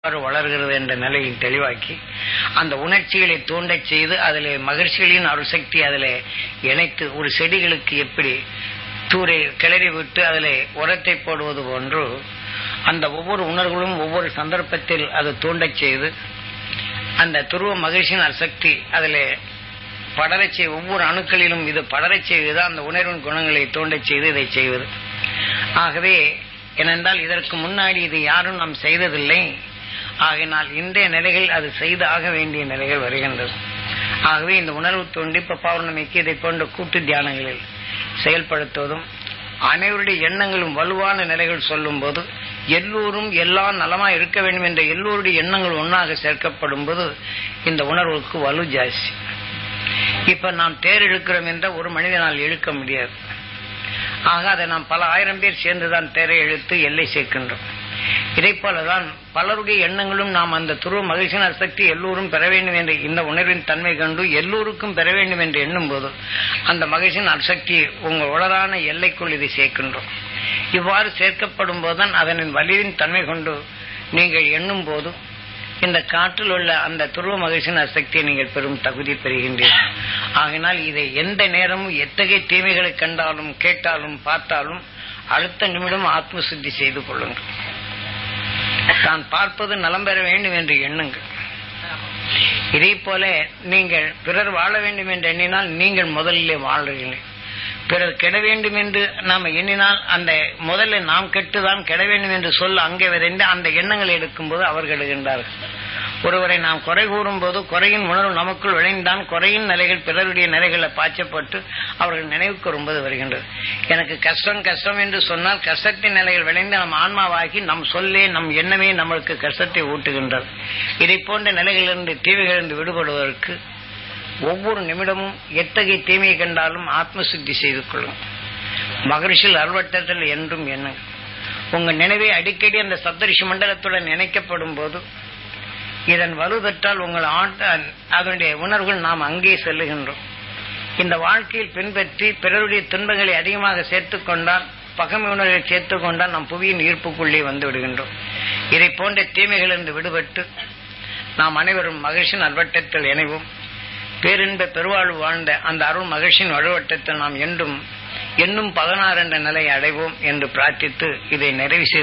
எவ்வாறு வளர்கிறது என்ற நிலையை தெளிவாக்கி அந்த உணர்ச்சிகளை தூண்டச் செய்து அதில் மகிழ்ச்சிகளின் அருசக்தி அதில் இணைத்து ஒரு செடிகளுக்கு எப்படி தூரை கிளறி விட்டு அதில் உரத்தை போடுவது போன்று அந்த ஒவ்வொரு உணர்வுகளும் ஒவ்வொரு சந்தர்ப்பத்தில் அது தூண்டச் செய்து அந்த துருவ மகிழ்ச்சியின் அசக்தி அதில் படரச் செய் ஒவ்வொரு அணுக்களிலும் இது படரச் செய்வது அந்த உணர்வின் குணங்களை தூண்டச் செய்து இதை செய்வது ஆகவே ஏனென்றால் இதற்கு முன்னாடி இது யாரும் நாம் செய்ததில்லை ஆகினால் இன்றைய நிலைகள் அது செய்து ஆக வேண்டிய நிலைகள் வருகின்றது ஆகவே இந்த உணர்வு தோண்டி இப்ப பௌர்ணமிக்கு இதை போன்ற கூட்டு தியானங்களில் செயல்படுத்துவதும் அனைவருடைய எண்ணங்களும் வலுவான நிலைகள் சொல்லும் போது எல்லோரும் எல்லாம் நலமா இருக்க வேண்டும் என்ற எல்லோருடைய எண்ணங்கள் ஒன்றாக சேர்க்கப்படும் போது இந்த உணர்வுக்கு வலு ஜாஸ்தி இப்ப நாம் தேர் இழுக்கிறோம் என்ற ஒரு மனிதனால் இழுக்க முடியாது ஆக அதை நாம் பல ஆயிரம் பேர் சேர்ந்துதான் தேரை இழுத்து எல்லை சேர்க்கின்றோம் இதை போலதான் பலருடைய எண்ணங்களும் நாம் அந்த துருவ மகிழ்ச்சியின் அசக்தி எல்லோரும் பெற வேண்டும் என்று இந்த உணர்வின் தன்மை கண்டு எல்லோருக்கும் பெற வேண்டும் என்று எண்ணும் போது அந்த மகிழ்ச்சியின் அசக்தி உங்கள் உளரான எல்லைக்குள் இதை சேர்க்கின்றோம் இவ்வாறு சேர்க்கப்படும் போதுதான் அதனின் வலிவின் தன்மை கொண்டு நீங்கள் எண்ணும் போது இந்த காற்றில் உள்ள அந்த துருவ மகிழ்ச்சியின் அசக்தியை நீங்கள் பெரும் தகுதி பெறுகின்றீர்கள் ஆகினால் இதை எந்த நேரமும் எத்தகைய தீமைகளை கண்டாலும் கேட்டாலும் பார்த்தாலும் அடுத்த நிமிடம் ஆத்ம சுத்தி செய்து கொள்ளுங்கள் தான் பார்ப்பது நலம் பெற வேண்டும் என்று எண்ணுங்கள் இதே போல நீங்கள் பிறர் வாழ வேண்டும் என்று எண்ணினால் நீங்கள் முதலிலே வாழ்றீர்கள் பிறர் கெட வேண்டும் என்று நாம் எண்ணினால் அந்த முதல்ல நாம் கெட்டுதான் கெட வேண்டும் என்று சொல்ல அங்கே விரைந்து அந்த எண்ணங்களை எடுக்கும்போது அவர் கெடுகின்றார்கள் ஒருவரை நாம் குறை கூறும் போது குறையின் உணர்வு நமக்குள் விளைந்தான் குறையின் நிலைகள் பிறருடைய நிலைகளை பாய்ச்சப்பட்டு அவர்கள் நினைவுக்கு வரும்போது வருகின்றது எனக்கு கஷ்டம் கஷ்டம் என்று சொன்னால் கஷ்டத்தின் நிலைகள் விளைந்து நம் ஆன்மாவாகி நம் சொல்லே நம் எண்ணமே நம்மளுக்கு கஷ்டத்தை ஊட்டுகின்றது இதை போன்ற நிலைகளிலிருந்து தீமைகளிலிருந்து விடுபடுவதற்கு ஒவ்வொரு நிமிடமும் எத்தகைய தீமையை கண்டாலும் ஆத்ம சுத்தி செய்து கொள்ளும் மகரிஷில் அறுவட்டத்தில் என்றும் எண்ணுங்க உங்க நினைவை அடிக்கடி அந்த சப்தரிஷி மண்டலத்துடன் இணைக்கப்படும் போது இதன் வலுதற்றால் உங்கள் அதனுடைய உணர்வுகள் நாம் அங்கே செல்லுகின்றோம் இந்த வாழ்க்கையில் பின்பற்றி பிறருடைய துன்பங்களை அதிகமாக சேர்த்துக் கொண்டால் பகமை உணர்வை சேர்த்துக் கொண்டால் நம் புவியின் ஈர்ப்புக்குள்ளே வந்து விடுகின்றோம் இதை போன்ற தீமைகளிலிருந்து விடுபட்டு நாம் அனைவரும் மகிழ்ச்சியின் அல்வட்டத்தில் இணைவோம் பேரின்ப பெருவாழ்வு வாழ்ந்த அந்த அருள் மகிழ்ச்சியின் வலுவட்டத்தில் நாம் என்றும் என்னும் பதினாறு என்ற நிலையை அடைவோம் என்று பிரார்த்தித்து இதை நிறைவு செய்து